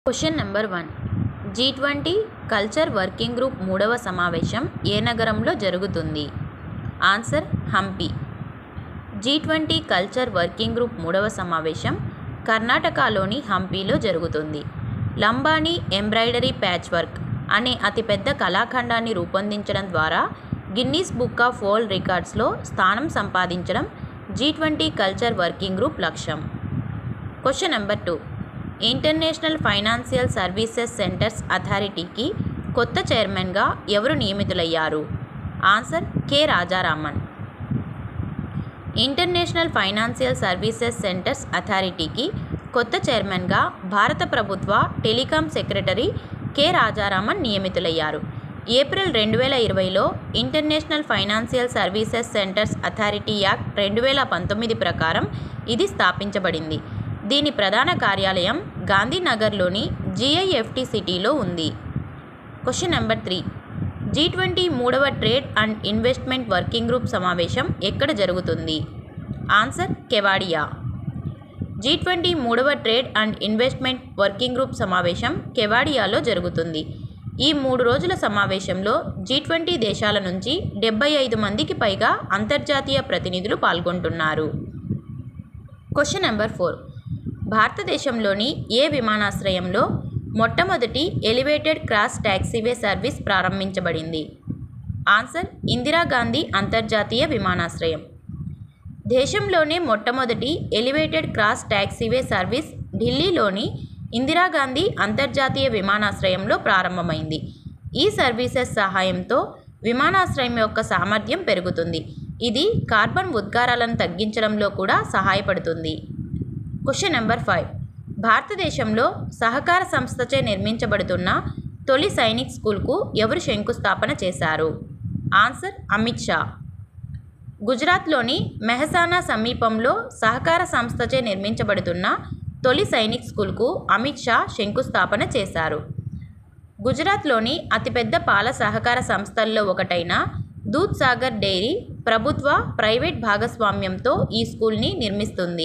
question number one G twenty culture working group మూడవ సమావేశం ఏ నగరంలో జరుగుతుంది answer Hampi G twenty culture working group మూడవ సమావేశం కర్ణాటకలోని హంపీలో జరుగుతుంది లంబానీ ఎంబ్రాయిడరీ ప్యాచ్ వర్క్ అనే అతిపెద్ద కళాఖండాన్ని రూపొందించడం ద్వారా గిన్నీస్ బుక్ ఆఫ్ వరల్డ్ రికార్డ్స్లో స్థానం సంపాదించడం G twenty culture working group లక్ష్యం question number two international financial services centres అథారిటీకి కొత్త చైర్మన్గా ఎవరు నియమితులయ్యారు answer K Rajaraman international financial services centres అథారిటీకి కొత్త చైర్మన్గా భారత ప్రభుత్వ టెలికాం సెక్రటరీ కె రాజారామన్ నియమితులయ్యారు ఏప్రిల్ రెండు వేల ఇరవైలో international financial services centres authority act రెండు వేల పంతొమ్మిది ప్రకారం ఇది స్థాపించబడింది దీని ప్రధాన కార్యాలయం గాంధీనగర్లోని జిఐఎఫ్టి సిటీలో ఉంది question number three G twenty మూడవ trade and investment working group సమావేశం ఎక్కడ జరుగుతుంది ఆన్సర్ కెవాడియా జీ ట్వంటీ మూడవ trade and investment working group సమావేశం కెవాడియాలో జరుగుతుంది ఈ మూడు రోజుల సమావేశంలో జీ ట్వంటీ దేశాల నుంచి డెబ్బై ఐదు మందికి పైగా అంతర్జాతీయ ప్రతినిధులు పాల్గొంటున్నారు క్వశ్చన్ నెంబర్ ఫోర్ భారతదేశంలోని ఏ విమానాశ్రయంలో మొట్టమొదటి ఎలివేటెడ్ క్రాస్ ట్యాక్సీవే సర్వీస్ ప్రారంభించబడింది ఆన్సర్ ఇందిరాగాంధీ అంతర్జాతీయ విమానాశ్రయం దేశంలోనే మొట్టమొదటి ఎలివేటెడ్ క్రాస్ ట్యాక్సీవే సర్వీస్ ఢిల్లీలోని ఇందిరాగాంధీ అంతర్జాతీయ విమానాశ్రయంలో ప్రారంభమైంది ఈ సర్వీసెస్ సహాయంతో విమానాశ్రయం యొక్క సామర్థ్యం పెరుగుతుంది ఇది కార్బన్ ఉద్గారాలను తగ్గించడంలో కూడా సహాయపడుతుంది క్వశ్చన్ నెంబర్ ఫైవ్ భారతదేశంలో సహకార సంస్థచే నిర్మించబడుతున్న తొలి సైనిక్ స్కూల్కు ఎవరు శంకుస్థాపన చేశారు ఆన్సర్ అమిత్ షా గుజరాత్లోని మెహసానా సమీపంలో సహకార సంస్థచే నిర్మించబడుతున్న తొలి సైనిక్ స్కూల్కు అమిత్ షా శంకుస్థాపన చేశారు గుజరాత్లోని అతిపెద్ద పాల సహకార సంస్థల్లో ఒకటైన దూద్ సాగర్ డైరీ ప్రభుత్వ ప్రైవేట్ భాగస్వామ్యంతో ఈ స్కూల్ని నిర్మిస్తుంది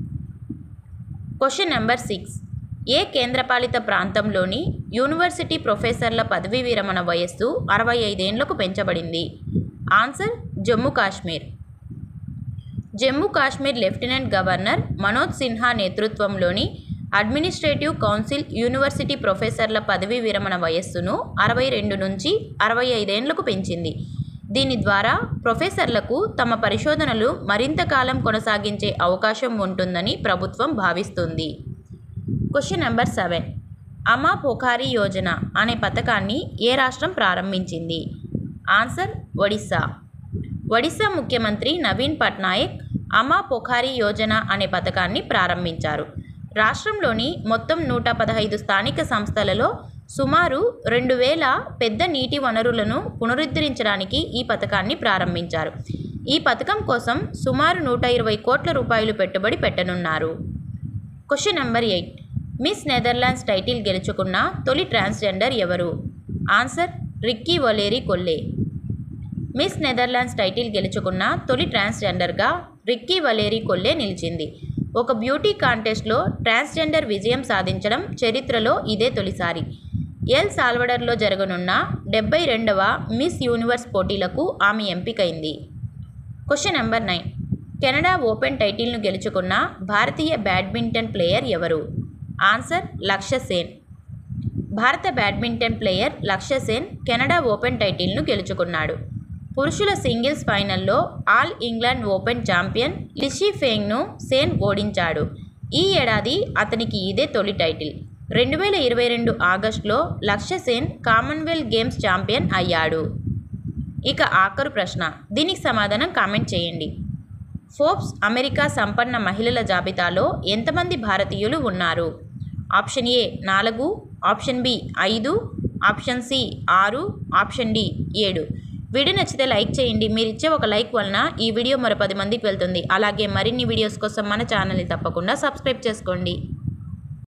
క్వశ్చన్ నెంబర్ సిక్స్ ఏ కేంద్రపాలిత ప్రాంతంలోని యూనివర్సిటీ ప్రొఫెసర్ల పదవీ విరమణ వయస్సు అరవై ఐదేండ్లకు పెంచబడింది answer Jammu Kashmir Jammu Kashmir lieutenant governor Manoj Sinha నేతృత్వంలోని అడ్మినిస్ట్రేటివ్ కౌన్సిల్ యూనివర్సిటీ ప్రొఫెసర్ల పదవీ విరమణ వయస్సును అరవై రెండు నుంచి అరవై ఐదేండ్లకు పెంచింది దీని ద్వారా ప్రొఫెసర్లకు తమ పరిశోధనలు మరింత కాలం కొనసాగించే అవకాశం ఉంటుందని ప్రభుత్వం భావిస్తుంది క్వశ్చన్ నెంబర్ సెవెన్ అమా పొఖారీ యోజన అనే పథకాన్ని ఏ రాష్ట్రం ప్రారంభించింది ఆన్సర్ ఒడిస్సా ఒడిశా ముఖ్యమంత్రి నవీన్ పట్నాయక్ అమా పొఖారీ యోజన అనే పథకాన్ని ప్రారంభించారు రాష్ట్రంలోని మొత్తం నూట పదహైదు స్థానిక సంస్థలలో సుమారు రెండు వేల పెద్ద నీటి వనరులను పునరుద్ధరించడానికి ఈ పథకాన్ని ప్రారంభించారు ఈ పథకం కోసం సుమారు నూట ఇరవై కోట్ల రూపాయలు పెట్టుబడి పెట్టనున్నారు question number eight Miss Netherlands title గెలుచుకున్న తొలి ట్రాన్స్జెండర్ ఎవరు answer Rikkie Valerie Kolle Miss Netherlands title గెలుచుకున్న తొలి ట్రాన్స్జెండర్గా రిక్కీ వలేరీ కొల్లే నిలిచింది ఒక బ్యూటీ కాంటెస్ట్లో ట్రాన్స్జెండర్ విజయం సాధించడం చరిత్రలో ఇదే తొలిసారి ఎల్ సాల్వడర్లో జరగనున్న డెబ్బై రెండవ మిస్ యూనివర్స్ పోటీలకు ఆమె ఎంపికైంది question number nine Canada Open టైటిల్ను గెలుచుకున్న భారతీయ బ్యాడ్మింటన్ ప్లేయర్ ఎవరు ఆన్సర్ లక్ష్య సేన్ భారత బ్యాడ్మింటన్ ప్లేయర్ లక్ష్య సేన్ కెనడా ఓపెన్ టైటిల్ను గెలుచుకున్నాడు పురుషుల సింగిల్స్ ఫైనల్లో All England Open champion Li Shi ఫేంగ్ను సేన్ ఓడించాడు ఈ ఏడాది అతనికి ఇదే తొలి టైటిల్ రెండు వేల ఇరవై రెండు ఆగస్టులో లక్ష్య సేన్ కామన్వెల్త్ గేమ్స్ ఛాంపియన్ అయ్యాడు ఇక ఆఖరు ప్రశ్న దీనికి సమాధానం కామెంట్ చేయండి ఫోర్బ్స్ అమెరికా సంపన్న మహిళల జాబితాలో ఎంతమంది భారతీయులు ఉన్నారు ఆప్షన్ ఏ నాలుగు ఆప్షన్ బి ఐదు ఆప్షన్ సి ఆరు ఆప్షన్ డి ఏడు వీడియో నచ్చితే లైక్ చేయండి మీరు ఇచ్చే ఒక లైక్ వలన ఈ వీడియో మరో పది మందికి వెళ్తుంది అలాగే మరిన్ని వీడియోస్ కోసం మన ఛానల్ని తప్పకుండా సబ్స్క్రైబ్ చేసుకోండి